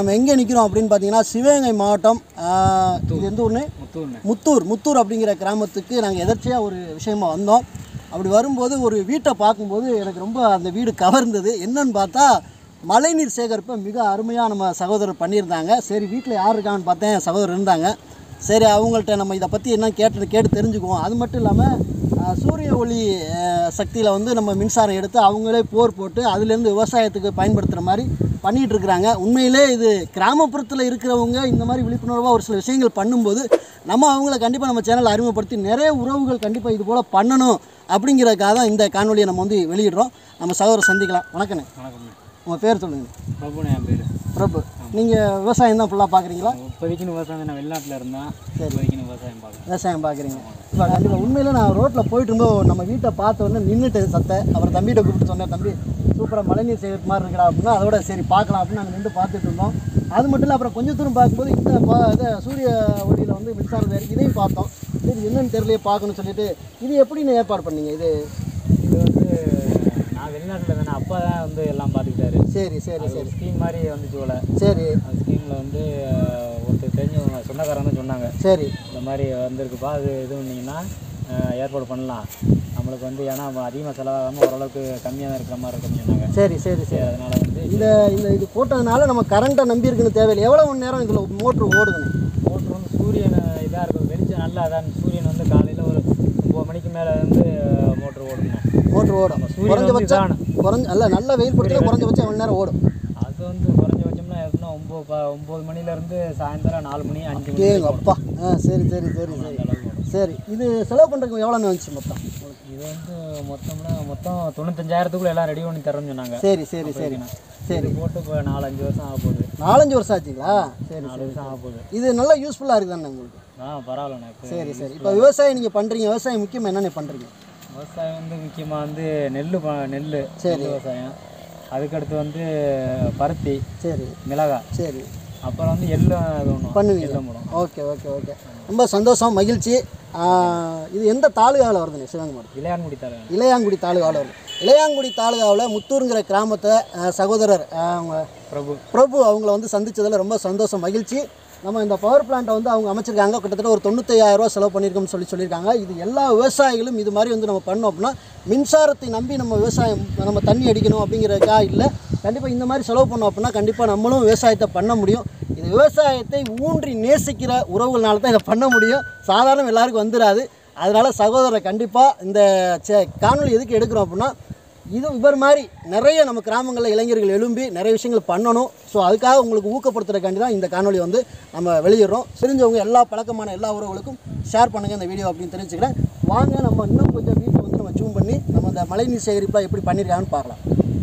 நம்ம எங்கே நிற்கிறோம் அப்படின்னு பார்த்தீங்கன்னா சிவகங்கை மாவட்டம் ஆஹ், இது எந்த ஊர்னு முத்தூர்ண்ணே முத்தூர் முத்தூர் அப்படிங்கிற கிராமத்துக்கு நாங்கள் எதர்ச்சியாக ஒரு விஷயமா வந்தோம் அப்படி வரும்போது ஒரு வீட்டை பார்க்கும்போது எனக்கு ரொம்ப அந்த வீடு கவர்ந்தது என்னன்னு பார்த்தா மழைநீர் சேகரிப்பை மிக அருமையாக நம்ம சகோதரர் பண்ணியிருந்தாங்க சரி வீட்டில் யார் இருக்காங்கன்னு பார்த்தேன் என் சகோதரர் இருந்தாங்க சரி அவங்கள்ட்ட நம்ம இதை பற்றி என்ன கேட்டு கேட்டு தெரிஞ்சுக்குவோம் அது மட்டும் இல்லாமல் ஆஹ், சூரிய ஒளி சக்தியில் வந்து நம்ம மின்சாரம் எடுத்து அவங்களே போர் போட்டு அதுலேருந்து விவசாயத்துக்கு பயன்படுத்துகிற மாதிரி பண்ணிகிட்டு இருக்கிறாங்க உண்மையிலே இது கிராமப்புறத்தில் இருக்கிறவங்க இந்த மாதிரி விழிப்புணர்வாக ஒரு சில விஷயங்கள் பண்ணும்போது நம்ம அவங்கள கண்டிப்பாக நம்ம சேனலை அறிமுகப்படுத்தி நிறைய உறவுகள் கண்டிப்பாக இது போல் பண்ணணும் அப்படிங்கிறதுக்காக தான் இந்த காணொலியை நம்ம வந்து வெளியிடுறோம் நம்ம சகோதரர் சந்திக்கலாம் வணக்கண்ணே வணக்கம்ண்ணே உங்கள் பேர் சொல்லுங்கள் பிரபுண்ணே என் பேர் பிரபு நீங்கள் விவசாயம் தான் ஃபுல்லாக பார்க்குறீங்களா இப்போதைக்குன்னு விவசாயம் நான் வெளிநாட்டில் இருந்தேன் இப்போதைக்குன்னு விவசாயம் பார்க்குறேன் விவசாயம் பார்க்குறீங்க இப்போ கண்டிப்பாக உண்மையிலே நான் ரோட்டில் போயிட்டு இருக்கும்போது நம்ம வீட்டை பார்த்த உடனே நின்றுட்டு சத்த அப்புறம் தம்பிகிட்ட கூப்பிட்டு சொன்னேன் தம்பி சூப்பராக மழைநீர் செய்கிற மாதிரி இருக்கா அப்படின்னா அதோட சரி பார்க்கலாம் அப்படின்னு நாங்கள் நின்று பார்த்துட்டு இருந்தோம் அது மட்டும் இல்லை அப்புறம் கொஞ்சம் தூரம் பார்க்கும்போது இந்த பா இதை சூரிய ஒளியில் வந்து மின்சாரம் வேறு இதையும் பார்த்தோம் சரி என்னன்னு தெரியலையே பார்க்கணும்னு சொல்லிட்டு இது எப்படி நீ ஏற்பாடு பண்ணீங்க இது இது வந்து நான் வெளிநாட்டில் இருந்தேன் அப்பா தான் வந்து எல்லாம் பார்த்துக்கிட்டாரு சரி சரி அது சரி ஒரு ஸ்கீம் மாதிரி வந்துச்சு போல சரி அந்த ஸ்கீமில் வந்து அஹ், ஒருத்தர் தெரிஞ்சவங்க சொந்தக்காரங்க சொன்னாங்க சரி இந்த மாதிரி வந்திருக்குப்பா அது இது பண்ணிங்கன்னா அஹ், ஏற்பாடு பண்ணலாம் நம்மளுக்கு வந்து ஏன்னா அதிகமாக செலவாகாமல் ஓரளவுக்கு கம்மியாக இருக்கிற மாதிரி இருக்குன்னு சொன்னாங்க சரி சரி சரி சரி அதனால வந்து இந்த இந்த இது போட்டதுனால நம்ம கரண்ட்டை நம்பி இருக்குன்னு தேவையில்லை எவ்வளோ மணி நேரம் இதில் மோட்ரு ஓடுதுங்க மோட்ரு வந்து சூரியன் இதாக இருக்கும் வெளிச்சம் நல்லா அதான் சூரியன் வந்து காலையில் ஒரு ஒம்பது மணிக்கு மேலே வந்து மோட்ரு ஓடுங்க மோட்ரு ஓடும் சூரியன் வந்து குறைஞ்சபட்சம் இதான குறைஞ்ச அல்ல நல்ல வெயில் படுத்துல குறைஞ்சபட்சம் எவ்வளோ நேரம் ஓடும் அது வந்து குறைஞ்சபட்சம்னா எப்படின்னா ஒம்பது ப ஒம்பது மணிலேருந்து சாயந்தரம் நாலு மணி அஞ்சு மணி ஏங்க அப்பா ஆ சரி சரி சரி சரி அந்த அளவுக்கு ஓடும் சரி இது செலவு பண்ணுறதுக்கு எவ்வளோ வந்துச்சு மொத்தம் இது வந்து மொத்தம்னா மொத்தம் தொண்ணூத்தஞ்சாயிரத்துக்குள்ள எல்லாம் ரெடி பண்ணி தரேன்னு சொன்னாங்க சரி சரி சரி சரி போட்டு இப்போ நாலஞ்சு வருஷம் ஆக போகுது நாலஞ்சு வருஷம் ஆச்சுங்களா சரி நாலு வருஷம் ஆக போகுது இது நல்லா யூஸ்ஃபுல்லாக இருக்குதானே உங்களுக்கு ஆ பரவாயில்லண்ணே இப்போ சரி சரி இப்போ விவசாயம் நீங்கள் பண்ணுறீங்க விவசாயம் முக்கியமாக என்னென்ன பண்ணுறீங்க விவசாயம் வந்து முக்கியமாக வந்து நெல் ப நெல் சரி. நெல் விவசாயம் அதுக்கடுத்து வந்து பருத்தி சரி மிளகாய் சரி அப்புறம் வந்து எள்ளும் இது ஒன்றும் பண்ணுவீங்க எள்ளும் போடும் ஓகே ஓகே ஓகே ரொம்ப சந்தோஷம் மகிழ்ச்சி ஆ, இது எந்த தாலுகாவில் வருதுங்க சிவகங்கை மாவட்டம் இளையான்குடி தலை இளையாங்குடி தாலுகாவில் வருது இளையாங்குடி தாலுகாவில் முத்தூருங்கிற கிராமத்தை ஆ, சகோதரர் ஆ, அவங்க பிரபு பிரபு அவங்கள வந்து சந்திச்சதுல ரொம்ப சந்தோஷம் மகிழ்ச்சி நம்ம இந்த பவர் பிளான்ட்டை வந்து அவங்க அமைச்சிருக்காங்க கிட்டத்தட்ட ஒரு தொண்ணூத்தையாயிரம் ரூபா செலவு பண்ணியிருக்கோம்னு சொல்லி சொல்லியிருக்காங்க இது எல்லா விவசாயிகளும் இது மாதிரி வந்து நம்ம பண்ணோம் அப்படின்னா மின்சாரத்தை நம்பி நம்ம விவசாயம் நம்ம தண்ணி அடிக்கணும் அப்படிங்கிறதுக்கா இல்லை கண்டிப்பாக இந்த மாதிரி செலவு பண்ணோம் அப்படின்னா கண்டிப்பாக நம்மளும் விவசாயத்தை பண்ண முடியும் இது விவசாயத்தை ஊன்றி நேசிக்கிற உறவுகள்னால தான் இதை பண்ண முடியும் சாதாரண எல்லாருக்கும் வந்துடாது அதனால் சகோதரரை கண்டிப்பாக இந்த சே- காணொளி எதுக்கு எடுக்கிறோம் அப்படின்னா இது இவர் மாதிரி நிறைய நம்ம கிராமங்களில் இளைஞர்கள் எழும்பி நிறைய விஷயங்கள் பண்ணணும் ஸோ அதுக்காக உங்களுக்கு ஊக்கப்படுத்துறதுக்காண்டி தான் இந்த காணொளி வந்து நம்ம வெளியிடுறோம் தெரிஞ்சவங்க எல்லா பழக்கமான எல்லா உறவுகளுக்கும் ஷேர் பண்ணுங்கள் இந்த வீடியோ அப்படின்னு தெரிஞ்சுக்கிறேன் வாங்க நம்ம இன்னும் கொஞ்சம் வீட்டை வந்து நம்ம ஜூம் பண்ணி நம்ம இந்த மழைநீர் சேகரிப்பாக எப்படி பண்ணியிருக்காங்கன்னு பார்க்கலாம்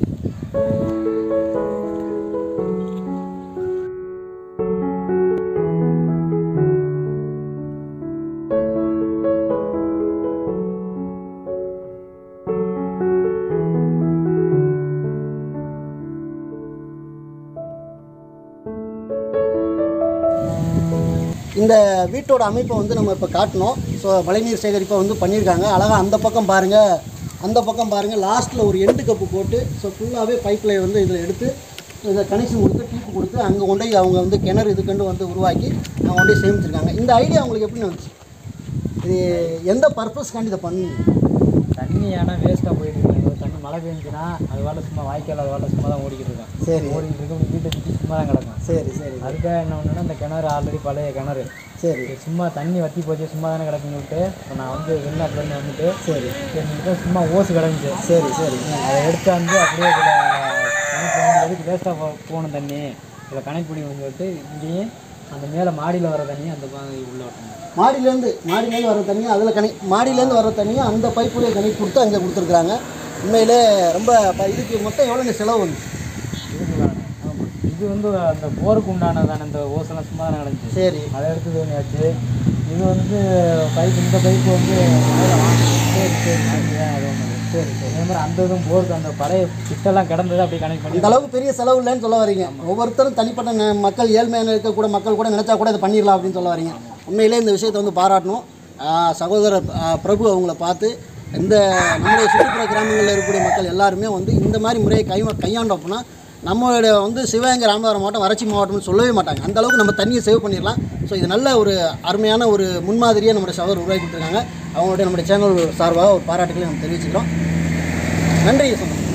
இந்த வீட்டோட அமைப்பை வந்து நம்ம இப்போ காட்டினோம் ஸோ மழைநீர் சேகரிப்பை வந்து பண்ணியிருக்காங்க அழகாக அந்த பக்கம் பாருங்கள் அந்த பக்கம் பாருங்கள் லாஸ்ட்டில் ஒரு எண்டு கப்பு போட்டு ஸோ ஃபுல்லாகவே பைப்பில் வந்து இதில் எடுத்து இதை கனெக்ஷன் கொடுத்து டீப்பு கொடுத்து அங்கே கொண்டு போய் அவங்க வந்து கிணறு இதுக்கண்டு வந்து உருவாக்கி அவங்க கொண்டு போய் சேமிச்சிருக்காங்க இந்த ஐடியா உங்களுக்கு எப்படி வந்துச்சு இது எந்த பர்பஸ்க்காண்டி இதை பண்ணீங்க தண்ணி ஆனால் வேஸ்ட்டாக போயிட்டு இருக்கு தண்ணி மழை பெஞ்சுன்னா அது வாழ சும்மா வாய்க்கால் அது வாழ சும்மா தான் ஓடிக்கிட்டு இருக்கேன் சரி ஓடிக்கிட்டு இருக்கு வீட்டை சுற்றி சும்மா தான் கிடக்கும் சரி சரி அதுக்காக என்ன பண்ணேன்னா இந்த கிணறு ஆல்ரெடி பழைய கிணறு சரி இது சும்மா தண்ணி வற்றி போச்சு சும்மா தானே கிடக்குன்னு சொல்லிட்டு இப்போ நான் வந்து வெளிநாட்டிலேருந்து வந்துட்டு சரி சரின்ட்டு சும்மா ஓசு கிடந்துச்சு சரி சரி அதை எடுத்து வந்து அப்படியே இதில் கணக்கு வந்து எதுக்கு வேஸ்ட்டாக போகணும் தண்ணி இதில் கணக்கு பிடிக்கணும்னு சொல்லிட்டு இங்கேயும் அந்த மேலே மாடியில் வர தண்ணி அந்த மாதிரி உள்ள விட்டோம் மாடியிலேருந்து மாடியிலேருந்து வர தண்ணியை அதில் கனெக்ட் மாடியிலேருந்து வர தண்ணியை அந்த பைப்புலேயே கனெக்ட் கொடுத்து அங்கே கொடுத்துருக்குறாங்க உண்மையிலே ரொம்ப ப- இதுக்கு மொத்தம் எவ்வளோ செலவு வந்துச்சு இதுக்கு இது வந்து அந்த போருக்கு உண்டானதான இந்த ஓசெல்லாம் சும்மா தானே கிடந்துச்சு சரி அதை எடுத்து இது பண்ணியாச்சு இது வந்து பைப் இந்த பைப்பு வந்து மேலே வாங்கி சரி சரி அதுதான் அது ஒன்று சரி சரி அதே மாதிரி அந்த இதுவும் போருக்கு அந்த பழைய பிட்டெல்லாம் கிடந்தது அப்படி கனெக்ட் பண்ணி இந்த அளவுக்கு பெரிய செலவு இல்லைன்னு சொல்ல வரீங்க ஒவ்வொருத்தரும் தனிப்பட்ட ந- மக்கள் ஏழ்மையான இருக்கக்கூட மக்கள் கூட நினச்சா கூட இதை பண்ணிடலாம் அப்படின்னு சொல்ல வரீங்க உண்மையிலே இந்த விஷயத்தை வந்து பாராட்டணும் ஆஹ் சகோதரர் ஆஹ் பிரபு அவங்கள பார்த்து இந்த நம்முடைய சுற்றுப்புற கிராமங்களில் இருக்கக்கூடிய மக்கள் எல்லாருமே வந்து இந்த மாதிரி முறையை கை கையாண்டோம்னா நம்மளுடைய வந்து சிவகங்கை ராமநாதபுரம் மாவட்டம் வறட்சி மாவட்டம்னு சொல்லவே மாட்டாங்க அந்த அளவுக்கு நம்ம தண்ணியை சேவ் பண்ணிடலாம் ஸோ இது நல்ல ஒரு அருமையான ஒரு முன்மாதிரியை நம்முடைய சவர் உருவாக்கி கொடுத்துருக்காங்க அவங்களுடைய நம்முடைய சேனல் சார்பாக ஒரு பாராட்டுகளை நம்ம தெரிவிச்சுக்கிறோம் நன்றி சொந்தம்